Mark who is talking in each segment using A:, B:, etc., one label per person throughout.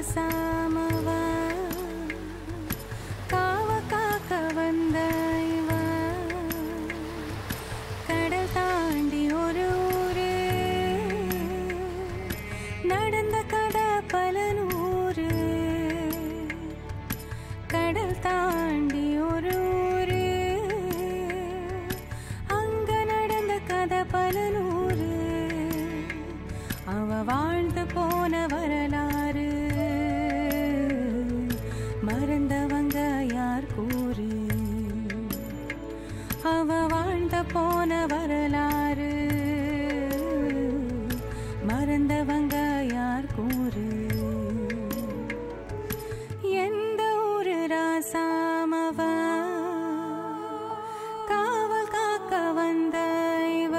A: ராசாமவ காவ காக்க வந்த இவ கடல் தாண்டி ஒரு ஊரு நடந்த கதை பல நூறு கடல் தாண்டி ஒரு ஊரு அங்க நடந்த கதை பல நூறு அவ வாழ்ந்து போன வரலாறு மறந்தவங்க யார் கூறு அவ வாழ்ந்த போன வரலாறு மறந்தவங்க யார் கூறு எந்த ஊரு ராசாமவ காவல் காக்க வந்த இவ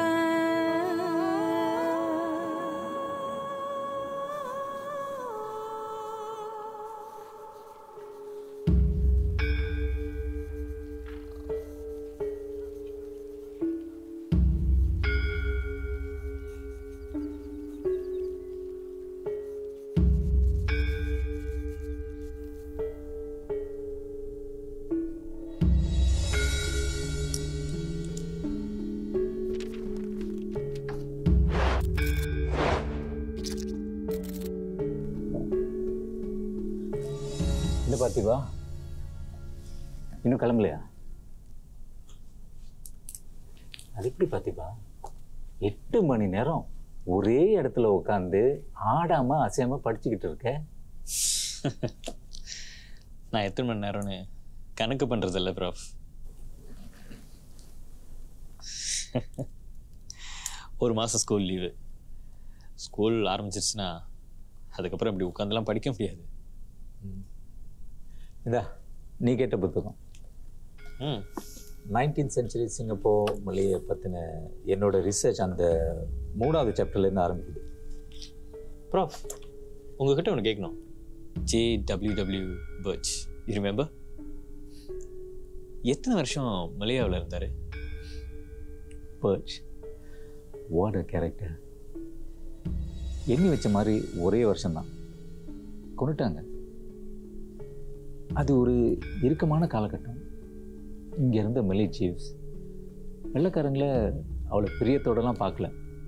B: என்ன பார்த்திபா இன்னும் கிளம்பலையா அது எப்படி பார்த்திபா எட்டு மணி நேரம் ஒரே இடத்துல உட்காந்து ஆடாம அசையாம படிச்சுக்கிட்டு இருக்க
C: நான் எத்தனை மணி நேரம்னு கணக்கு பண்ணுறது இல்லை ப்ராஃப் ஒரு மாதம் ஸ்கூல் லீவு ஸ்கூல் ஆரம்பிச்சிருச்சுன்னா அதுக்கப்புறம் இப்படி உட்காந்துலாம் படிக்க முடியாது
B: இதா நீ கேட்ட புத்தகம்
C: ம்
B: நைன்டீன் சென்ச்சுரி சிங்கப்பூர் மொழியை பற்றின என்னோட ரிசர்ச் அந்த மூணாவது சாப்டர்லேருந்து ஆரம்பிக்குது
C: ப்ராஃப் உங்ககிட்ட ஒன்று கேட்கணும் J W W Birch you remember எத்தனை வருஷம் மலேயாவில் இருந்தார்
B: பர்ச் வாட் அ கேரக்டர் எண்ணி வச்ச மாதிரி ஒரே வருஷம்தான் கொண்டுட்டாங்க அது ஒரு இறுக்கமான காலகட்டம் இங்கே இருந்த மெலி சீஃப்ஸ் வெள்ளைக்காரங்கள அவ்வளோ பிரியத்தோடலாம் பார்க்கல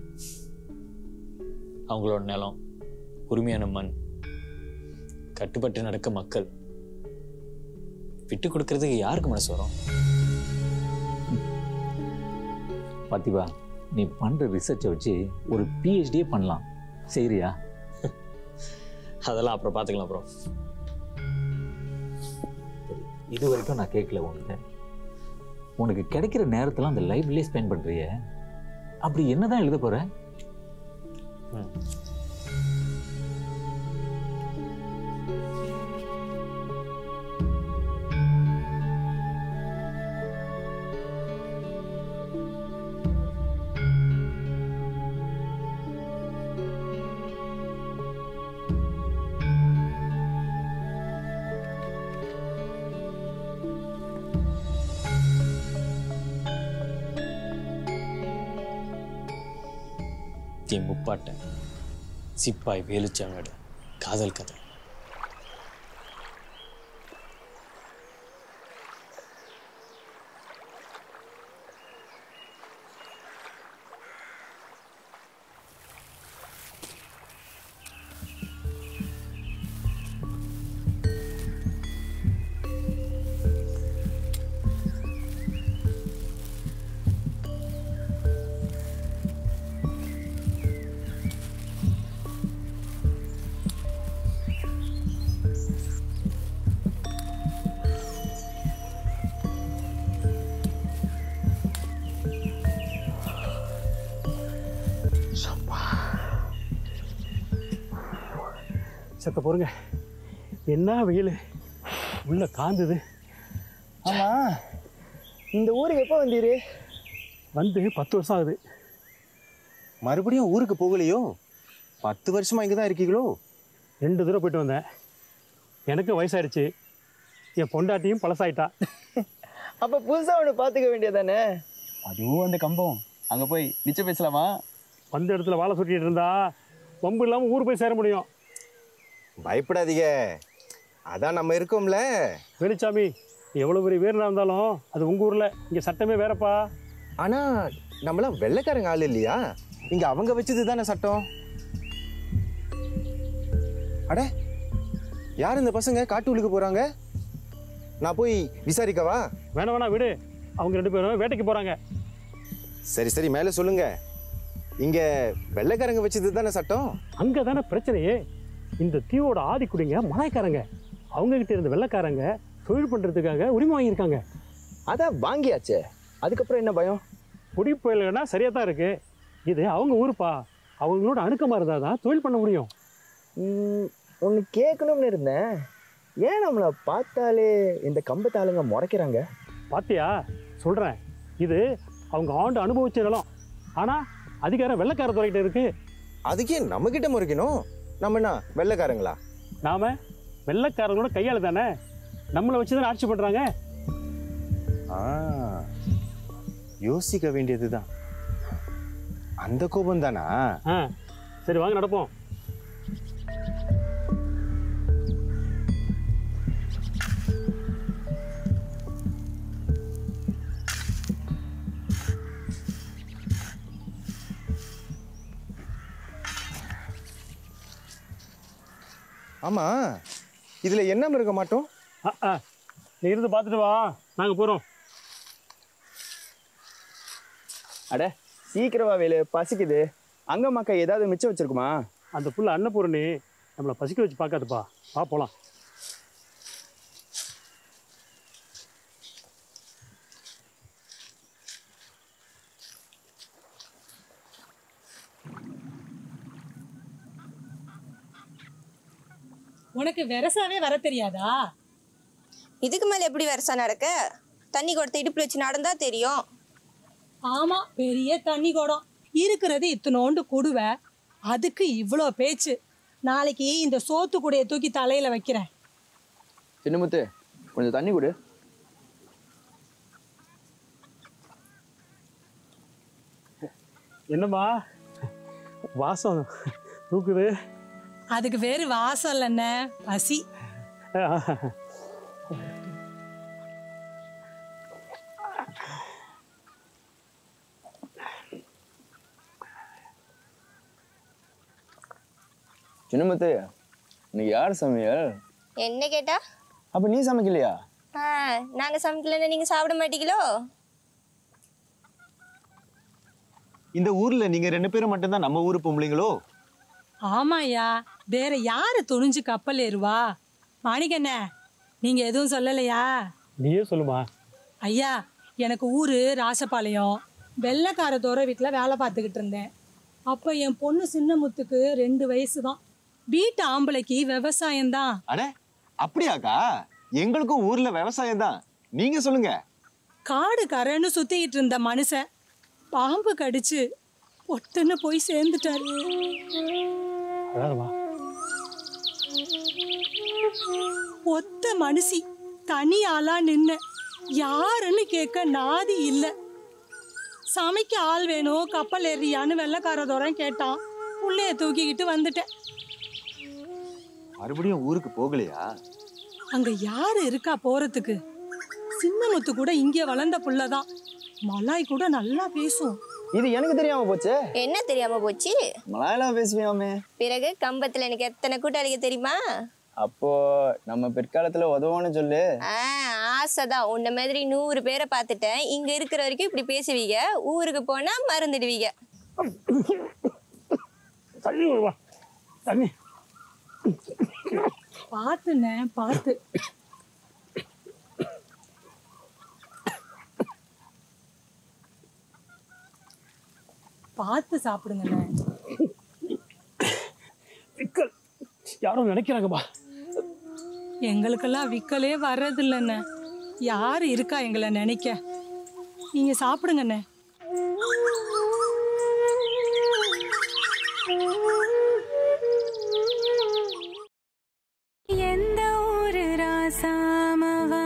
C: அவங்களோட நிலம் உரிமையான மண் கட்டுப்பட்டு நடக்க மக்கள் விட்டு கொடுக்கறதுக்கு யாருக்கு மனசு வரும்
B: பார்த்திபா நீ பண்ணுற ரிசர்ச்சை வச்சு ஒரு பிஹெச்டியே பண்ணலாம் சரியா
C: அதெல்லாம் அப்புறம் பார்த்துக்கலாம் ப்ரோ
B: இது வரைக்கும் நான் கேட்கல உன்கிட்ட உனக்கு கிடைக்கிற நேரத்தில் அந்த லைப்ரரியே ஸ்பெண்ட் பண்ணுறிய அப்படி என்னதான் எழுத போற
C: என் முப்பாட்டன் சிப்பாய் வேலுச்சாமியோட காதல் கதை
D: செத்த பொறுங்க என்ன வெயில் உள்ள காந்துது
E: ஆமா இந்த ஊருக்கு எப்போ வந்தீரு
D: வந்து பத்து வருஷம் ஆகுது
E: மறுபடியும் ஊருக்கு போகலையோ பத்து வருஷமா இங்கே தான் இருக்கீங்களோ
D: ரெண்டு தடவை போயிட்டு வந்தேன் எனக்கு வயசாயிடுச்சு என் பொண்டாட்டியும் பழசாயிட்டா
E: அப்ப புதுசா ஒன்று பார்த்துக்க வேண்டியதானே
F: அதுவும் அந்த கம்பம் அங்க போய் நிச்சயம் பேசலாமா
D: வந்த இடத்துல வாழை சுட்டிட்டு இருந்தா வம்பு இல்லாமல் ஊர் போய் சேர முடியும்
E: பயப்படாதீங்க அதான் நம்ம இருக்கோம்ல
D: வேலுச்சாமி எவ்வளோ பெரிய வீரனாக இருந்தாலும் அது உங்கள் ஊரில் இங்கே சட்டமே வேறப்பா
E: ஆனா நம்மளாம் வெள்ளைக்காரங்க ஆள் இல்லையா இங்க அவங்க வச்சது தானே சட்டம் அட யார் இந்த பசங்க காட்டுக்குள்ளுக்கு போறாங்க நான் போய் விசாரிக்கவா
D: வேணாம் வேணாம் விடு அவங்க ரெண்டு பேரும் வேட்டைக்கு போகிறாங்க
E: சரி சரி மேலே சொல்லுங்க இங்க வெள்ளைக்காரங்க வச்சது தானே சட்டம்
D: அங்கே தானே பிரச்சனையே இந்த தீவோட ஆதிக்குடிங்க மலாய்க்காரங்க அவங்க கிட்ட இருந்த வெள்ளைக்காரங்க தொழில் பண்ணுறதுக்காக உரிமை வாங்கியிருக்காங்க
F: அதான் வாங்கியாச்சே அதுக்கப்புறம் என்ன பயம்
D: குடி புயல்னா சரியாக தான் இருக்குது இது அவங்க ஊருப்பா அவங்களோட அணுக்கமாக இருந்தால் தான் தொழில் பண்ண முடியும்
F: ஒன்று கேட்கணும்னு இருந்தேன் ஏன் நம்மளை பார்த்தாலே இந்த கம்பத்து ஆளுங்க முறைக்கிறாங்க
D: பாத்தியா சொல்கிறேன் இது அவங்க ஆண்டு அனுபவிச்ச நிலம் ஆனால் அதிகாரம் வெள்ளைக்கார துறைகிட்ட இருக்கு
E: அதுக்கே நம்ம கிட்ட முறைக்கணும் நம்ம என்ன வெள்ளைக்காரங்களா
D: நாம வெள்ளைக்காரங்களோட கையால் தானே நம்மளை வச்சு தானே ஆட்சி பண்ணுறாங்க
E: ஆ யோசிக்க வேண்டியதுதான் அந்த கோபம் தானா
D: ஆ சரி வாங்க நடப்போம்
E: ஆமா இதுல என்ன இருக்க மாட்டோம்
D: ஆ ஆ நீ இருந்து பார்த்துட்டு வா நாங்கள் போகிறோம்
F: அட சீக்கிரமா வேலு பசிக்குது அங்க மக்கா ஏதாவது மிச்சம் வச்சிருக்குமா
D: அந்த புள்ள அன்னபூரணி நம்மளை பசிக்க வச்சு பார்க்காதுப்பா வா போகலாம்
G: உனக்கு வெரசாவே வர தெரியாதா
H: இதுக்கு மேல எப்படி வருஷம் நடக்க தண்ணி கொடுத்து இடுப்புல வச்சு நடந்தா தெரியும்
G: ஆமா பெரிய தண்ணி குடம் இருக்கிறது இத்தனோண்டு குடுவை அதுக்கு இவ்வளோ பேச்சு நாளைக்கு இந்த சோத்து கூடைய தூக்கி தலையில வைக்கிறேன்
F: சின்னமுத்து கொஞ்சம் தண்ணி கொடு
D: என்னம்மா வாசம் தூக்குது
G: அதுக்கு வேறு வாசம் இல்லைண்ணே பசி
F: சின்னமுத்து இன்னைக்கு யார் சமையல்
H: என்ன கேட்டா
F: அப்ப நீ சமைக்கலையா
H: ஆ நாங்க சமைக்கலன்னு நீங்க சாப்பிட மாட்டீங்களோ
E: இந்த ஊர்ல நீங்க ரெண்டு பேரும் மட்டும்தான் நம்ம ஊரு பொம்பளைங்களோ
G: ஆமாய்யா வேற யாரு துணிஞ்சு கப்பல் ஏறுவா மாணிக்கண்ணே நீங்க எதுவும் சொல்லலையா
D: நீயே சொல்லுமா
G: ஐயா எனக்கு ஊரு ராசபாளையம் வெள்ளைக்கார தோற வீட்டில் வேலை பார்த்துக்கிட்டு இருந்தேன் அப்போ என் பொண்ணு சின்னமுத்துக்கு ரெண்டு வயசு தான் வீட்டு ஆம்பளைக்கு விவசாயம்தான்
E: அட அப்படியாக்கா எங்களுக்கும் ஊர்ல விவசாயம் தான் நீங்க சொல்லுங்க
G: காடு கரன்னு சுத்திக்கிட்டு இருந்த மனுஷன் பாம்பு கடிச்சு பொட்டுன்னு போய் சேர்ந்துட்டாரு
D: அதாவதுமா
G: ஒத்த மனுஷி தனி ஆளா நின்ன யாருன்னு கேட்க நாதி இல்ல சமைக்க ஆள் வேணும் கப்பல் ஏறியான்னு வெள்ளைக்காரதோரம் கேட்டான் புள்ளைய தூக்கிக்கிட்டு வந்துட்டேன்
E: மறுபடியும் ஊருக்கு போகலையா
G: அங்க யாரு இருக்கா போறதுக்கு சின்னமுத்து கூட இங்க வளர்ந்த புள்ளதான் மலாய் கூட நல்லா பேசும்
F: இது எனக்கு தெரியாம போச்சே
H: என்ன தெரியாம போச்சு
F: மலையாளம் பேசுவியாமே
H: பிறகு கம்பத்துல எனக்கு எத்தனை கூட்டாளிங்க தெரியுமா
F: அப்போ நம்ம பிற்காலத்துல உதவோன்னு சொல்லு
H: ஆ ஆசைதான் உன்ன மாதிரி நூறு பேரை பார்த்துட்டேன் இங்க இருக்கிற வரைக்கும் இப்படி பேசுவீங்க ஊருக்கு போனா மறந்துடுவீங்க
D: தண்ணி விடுவா தண்ணி
G: பார்த்துண்ணே பார்த்து பார்த்து சாப்பிடுங்கண்ணே
D: விக்கல் யாரும் நினைக்கிறாங்கப்பா
G: எங்களுக்கெல்லாம் விக்கலே வர்றதில்லைண்ணே யார் இருக்கா எங்களை நினைக்க நீங்க சாப்பிடுங்கண்ணே
A: எந்த ஊரு ராசாமவா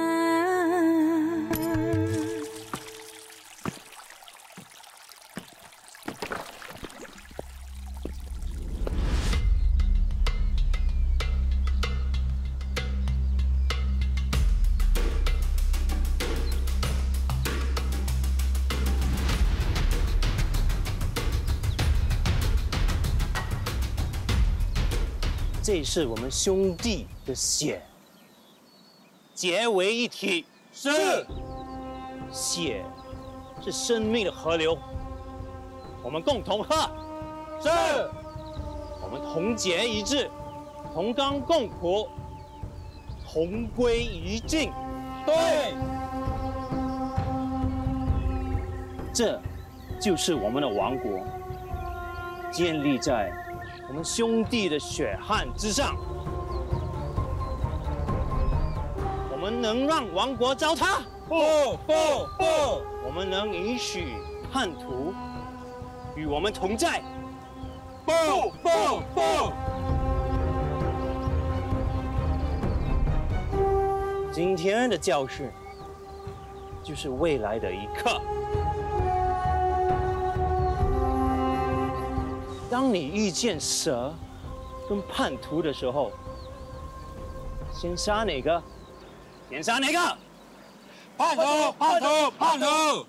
I: 这是我们兄弟的血，结为一体。是，血是生命的河流，我们共同喝。是，我们同结一致，同甘共苦，同归于尽。对，这就是我们的王国，建立在我们兄弟的血汗之上。我们能让王国糟蹋？不不不！我们能允许叛徒与我们同在？不不不！今天的教训就是未来的一课。当你遇见蛇跟叛徒的时候，先杀哪个？先杀哪个？
J: 叛徒！叛徒！叛徒！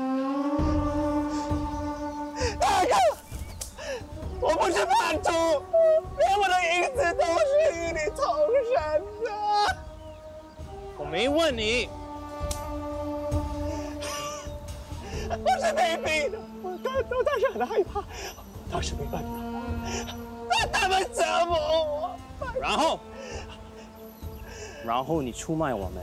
I: 大哥，我不是叛徒，连我的银子都是与你同生的。我没问你，我是被逼的，我当我当时很害怕，当时没办法，让他们折磨我，然后，然后你出卖我们。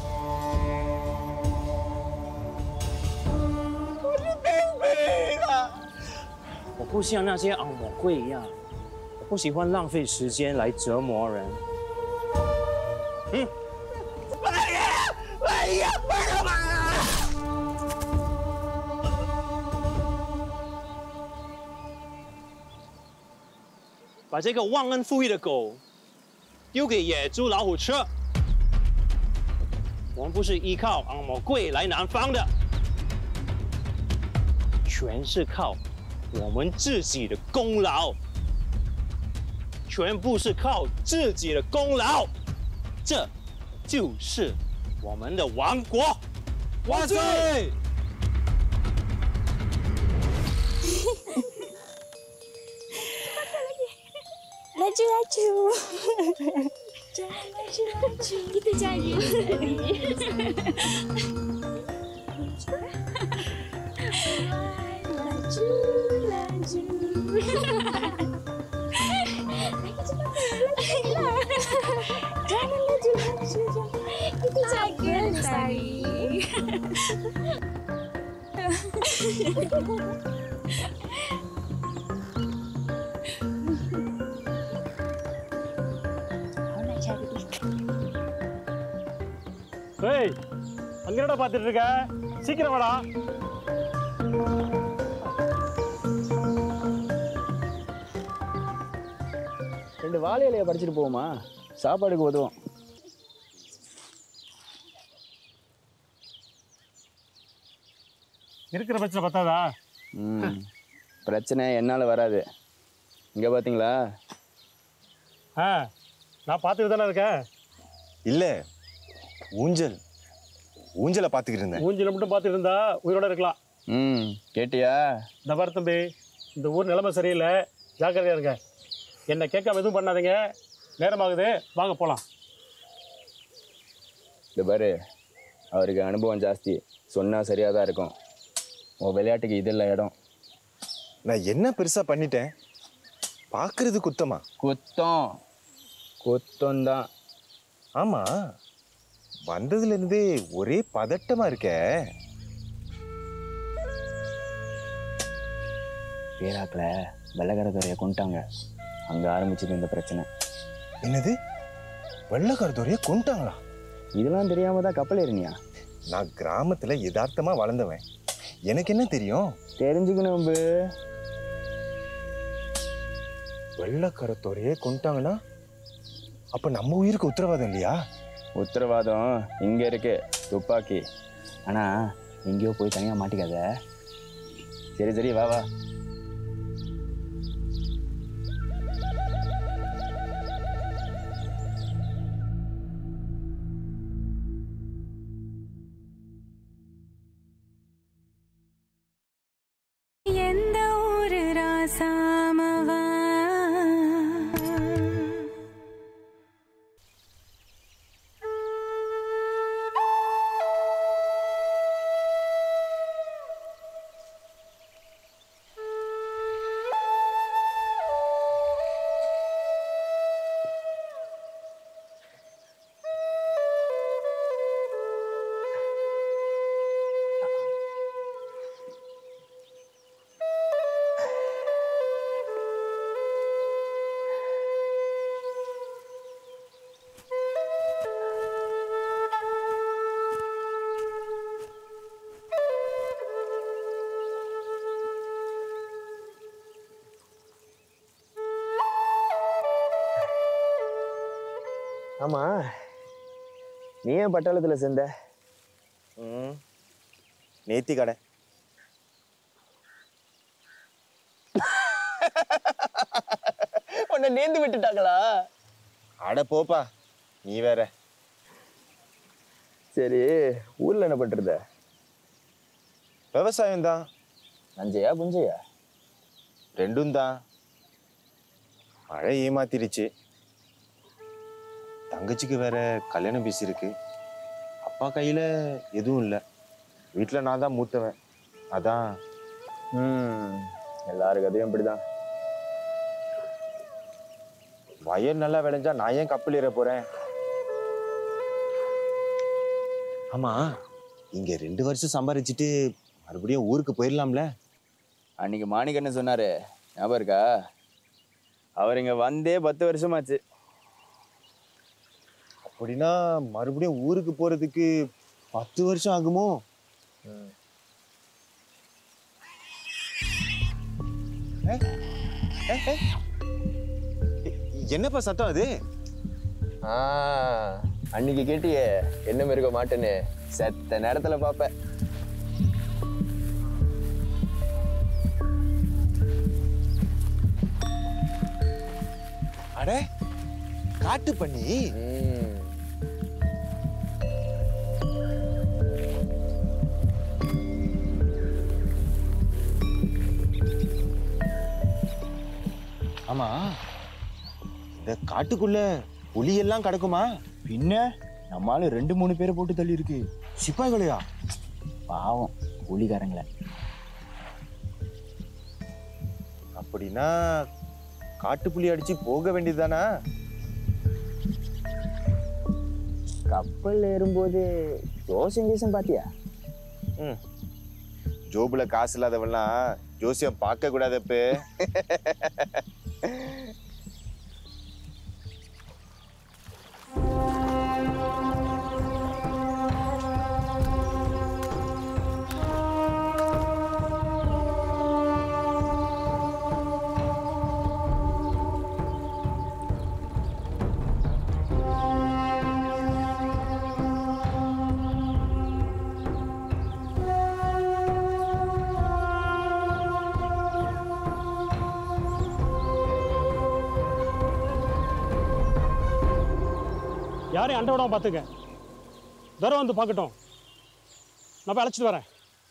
I: 我是被逼的，我不像那些恶魔鬼一样，我不喜欢浪费时间来折磨人。嗯。哎呀！哎呀！干嘛啊？把这个忘恩负义的狗丢给野猪、老虎吃。我们不是依靠恶魔贵来南方的，全是靠我们自己的功劳，全部是靠自己的功劳。这。就是我们的王国，
J: 万岁！
K: 来住来住，来住来住，kita jadi laju laju. Lagi cepat lagi lah. Jangan laju laju. Kita jaga lestari. Aku nak cari ikan.
D: ஏய் அங்க என்னடா பார்த்துட்டு இருக்க சீக்கிரம் வாடா
F: ரெண்டு வாழை இலையை பறிச்சுட்டு போவோமா சாப்பாடுக்கு உதவும்
D: இருக்கிற பிரச்சனை பத்தாதா
F: ம் பிரச்சனை என்னால் வராது இங்கே பார்த்தீங்களா
D: ஆ நான் பார்த்துட்டு தானே இருக்கேன்
E: இல்ல ஊஞ்சல் ஊஞ்சலை பார்த்துக்கிட்டு இருந்தேன்
D: மூஞ்சில மட்டும் பார்த்துட்டு இருந்தா உயிரோட இருக்கலாம்
F: ம் கேட்டியா
D: இந்த பாரு தம்பி இந்த ஊர் நிலைமை சரியில்லை ஜாக்கிரதையா இருங்க என்னை கேட்காம எதுவும் பண்ணாதீங்க நேரமாகுது வாங்க போகலாம்
F: இந்த பாரு அவருக்கு அனுபவம் ஜாஸ்தி சொன்னால் சரியாக தான் இருக்கும் உன் விளையாட்டுக்கு இது இல்லை இடம்
E: நான் என்ன பெருசா பண்ணிட்டேன் பார்க்கிறது குத்தமா
F: குத்தம் குத்தம் தான்
E: ஆமா வந்ததுல இருந்தே ஒரே பதட்டமா இருக்க
F: பேராக்கில் வெள்ளக்காரத்துறையை கொண்டுட்டாங்க அங்கே ஆரம்பிச்சது இந்த பிரச்சனை
E: என்னது வெள்ளக்காரத்துறைய கொண்டுட்டாங்களா
F: இதெல்லாம் தெரியாம தான் கப்பல் ஏறினியா
E: நான் கிராமத்துல யதார்த்தமா வளர்ந்தவன் எனக்கு என்ன தெரியும்
F: தெரிஞ்சுக்கணும் அம்பு.
E: வெள்ளக்காரத்துறையே கொண்டுட்டாங்கன்னா அப்ப நம்ம உயிருக்கு உத்தரவாதம் இல்லையா
F: உத்தரவாதம் இங்கே இருக்கு துப்பாக்கி ஆனால் எங்கேயோ போய் தனியாக மாட்டிக்காத சரி சரி வா வா
A: எந்த ஊரு ராசாமவா
E: ஆமா
F: நீ ஏன் பட்டாளத்தில் சேர்ந்த
E: ம் நேத்தி கடை
F: உன்னை நேர்ந்து விட்டுட்டாங்களா
E: அட போப்பா நீ வேற
F: சரி ஊர்ல என்ன பண்றத
E: விவசாயம் தான்
F: நஞ்சையா புஞ்சையா
E: ரெண்டும் தான் மழை ஏமாத்திருச்சு தங்கச்சிக்கு வேற கல்யாணம் பேசியிருக்கு அப்பா கையில எதுவும் இல்லை வீட்டில் நான் தான் மூத்தவன் அதான்
F: ம் எல்லாரு கதையும் அப்படிதான்
E: வயல் நல்லா விளைஞ்சா நான் ஏன் கப்பல் ஏற போறேன் ஆமா இங்க ரெண்டு வருஷம் சம்பாரிச்சிட்டு மறுபடியும் ஊருக்கு போயிடலாம்ல
F: அன்னைக்கு மாணிக்கண்ணன் சொன்னாரு ஞாபகம் இருக்கா அவர் இங்க வந்தே பத்து வருஷமாச்சு
E: அப்படின்னா மறுபடியும் ஊருக்கு போறதுக்கு பத்து வருஷம் ஆகுமோ ஏ, ஏ, ஏ. என்னப்பா சத்தம் அது
F: ஆ அன்னைக்கு கேட்டியே என்ன இருக்க மாட்டேன்னு செத்த நேரத்துல பாப்ப
E: அட காட்டு பண்ணி ஆமா இந்த காட்டுக்குள்ள புலி எல்லாம் கிடக்குமா
F: பின்ன நம்மால ரெண்டு மூணு பேரை போட்டு தள்ளி இருக்கு
E: சிப்பாய்களையா
F: பாவம் கூலிக்காரங்கள
E: அப்படின்னா காட்டுப்புலி அடிச்சு போக வேண்டியதுதானா
F: கப்பல் ஏறும்போது ஜோசியம் ஜோசியம் பாத்தியா
E: ம் ஜோபுல காசு இல்லாதவெல்லாம் ஜோசியம் பார்க்க கூடாதப்ப
D: யாரையும் அண்டை விடாம பார்த்துக்க தரம் வந்து பார்க்கட்டும் நான் போய் அழைச்சிட்டு வரேன்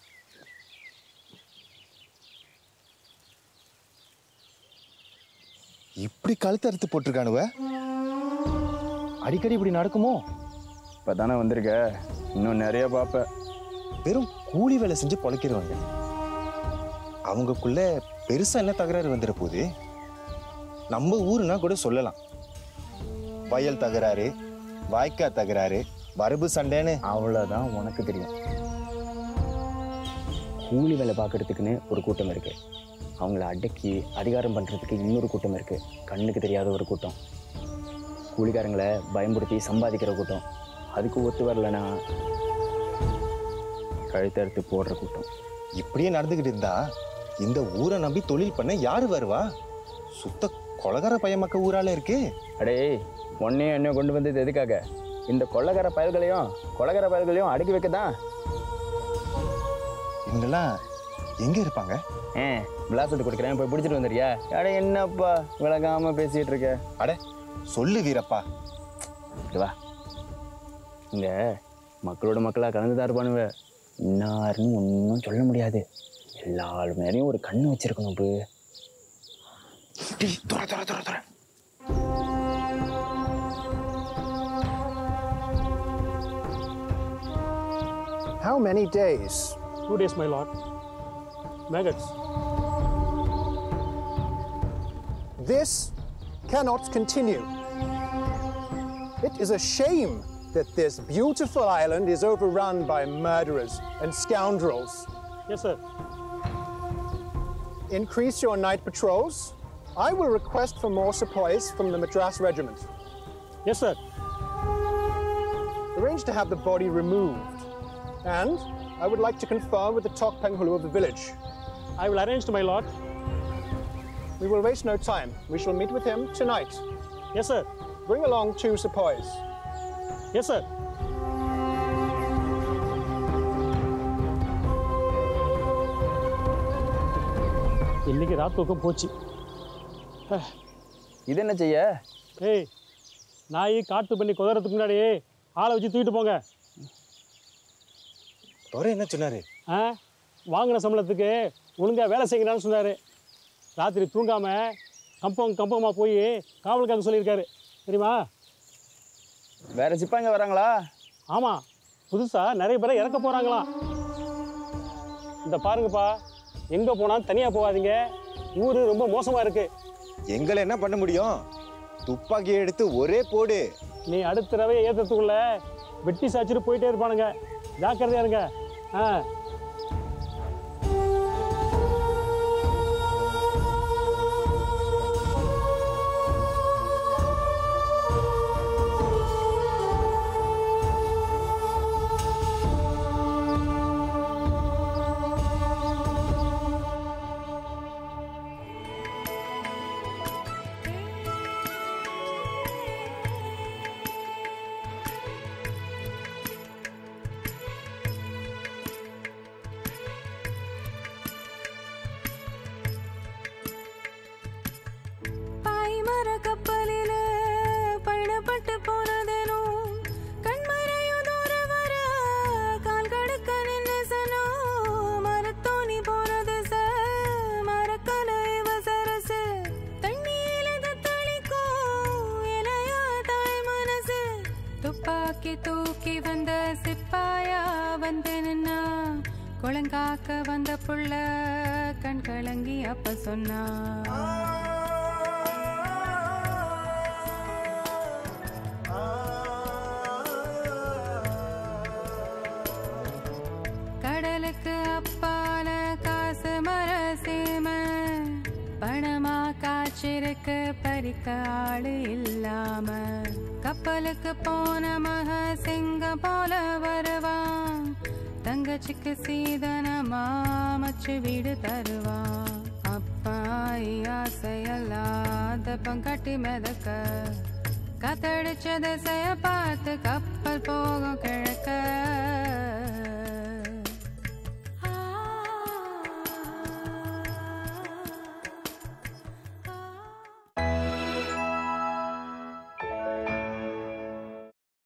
E: இப்படி கழுத்து அறுத்து போட்டிருக்கானுவ அடிக்கடி இப்படி நடக்குமோ
F: இப்பதானே வந்திருக்க இன்னும் நிறைய பாப்ப
E: வெறும் கூலி வேலை செஞ்சு பொழைக்கிறவங்க அவங்கக்குள்ள பெருசா என்ன தகராறு வந்துட போகுது நம்ம ஊருனா கூட சொல்லலாம் வயல் தகராறு வாய்க்கா தகராறு வரப்பு சண்டைன்னு
F: அவ்வளவுதான் உனக்கு தெரியும் கூலி வேலை பார்க்கறதுக்குன்னு ஒரு கூட்டம் இருக்கு அவங்கள அடக்கி அதிகாரம் பண்றதுக்கு இன்னொரு கூட்டம் இருக்கு கண்ணுக்கு தெரியாத ஒரு கூட்டம் கூலிக்காரங்களை பயன்படுத்தி சம்பாதிக்கிற கூட்டம் அதுக்கு ஒத்து வரலனா கழுத்தறுத்து போடுற கூட்டம்
E: இப்படியே நடந்துகிட்டு இருந்தா இந்த ஊரை நம்பி தொழில் பண்ண யாரு வருவா சுத்த கொலகார பையமக்க ஊரால இருக்கு
F: அடே உன்னையும் என்ன கொண்டு வந்தது எதுக்காக இந்த கொள்ளக்கார பயல்களையும் கொலகார பயல்களையும் அடக்கி வைக்க தான்
E: இவங்கெல்லாம் எங்க இருப்பாங்க
F: ஏ விளாசத்து கொடுக்குறேன் போய் பிடிச்சிட்டு வந்துடுறியா அட என்னப்பா விளங்காம பேசிட்டு இருக்க
E: அட சொல்லு வீரப்பா
F: இங்க வா இங்க மக்களோட மக்களா கலந்து தான் இருப்பானுவ இன்னாருன்னு ஒன்றும் சொல்ல முடியாது எல்லாரும் மேலேயும் ஒரு கண்ணு வச்சிருக்கணும் பு
E: துற துற துற துற
L: How many days?
D: Two days, my lord. Maggots.
L: This cannot continue. It is a shame that this beautiful island is overrun by murderers and scoundrels.
D: Yes, sir.
L: Increase your night patrols. I will request for more supplies from the Madras regiment.
D: Yes, sir.
L: Arrange to have the body removed. And I would like to confer with the Tok Penghulu of the village.
D: I will arrange to my lord.
L: We will waste no time. We shall meet with him tonight.
D: Yes, sir.
L: bring along two sepoys.
D: Yes, sir. இன்னைக்கு ராத் தூக்கம் போச்சு
F: இது என்ன செய்ய
D: ஏய் நாய் காட்டு பண்ணி குதறதுக்கு முன்னாடி ஆளை வச்சு தூக்கிட்டு போங்க
E: துறை என்ன சொன்னாரு
D: ஆ வாங்கின சம்பளத்துக்கு ஒழுங்காக வேலை செய்யணும்னு சொன்னார் ராத்திரி தூங்காமல் கம்பம் கம்பமாக போய் காவலுக்காக சொல்லியிருக்காரு தெரியுமா
F: வேற சிப்பாங்க வராங்களா
D: ஆமாம் புதுசாக நிறைய பேரை இறக்க போகிறாங்களாம் இந்த பாருங்கப்பா எங்கே போனாலும் தனியாக போகாதீங்க ஊர் ரொம்ப மோசமாக இருக்குது
E: எங்களை என்ன பண்ண முடியும் துப்பாக்கியை எடுத்து ஒரே போடு
D: நீ அடுத்த ரவையை ஏற்றுறதுக்குள்ள வெட்டி சாச்சிட்டு போயிட்டே இருப்பானுங்க ஜாக்கிரதையா இருங்க ஆ
A: பாய்மர கப்பலில பயணப்பட்டு போனதேனோ கண்மறையும் தூர வர கால் கடக்க நின்று சனோ மரத்தோணி போனது ச மரக்கல இவ சரசு தண்ணியில தத்தளிக்கோ இலையா தாய் மனசு துப்பாக்கி தூக்கி வந்த சிப்பாயா வந்து நின்னா குளங்காக்க வந்த புள்ள கண் கலங்கி அப்ப சொன்னா கடலுக்கு அப்பால காசு மர சேம பணமா காய்ச்சிருக்கு பறிக்க ஆளு இல்லாம கப்பலுக்கு போன மக சிங்க போல வருவான் தங்கச்சிக்கு சீதனமா மச்சு வீடு தருவான் அப்பாய் ஆசையல்லாத பங்கட்டி மிதக்க காத்தடிச்ச திசைய பார்த்து கப்பல் போகும் கிழக்க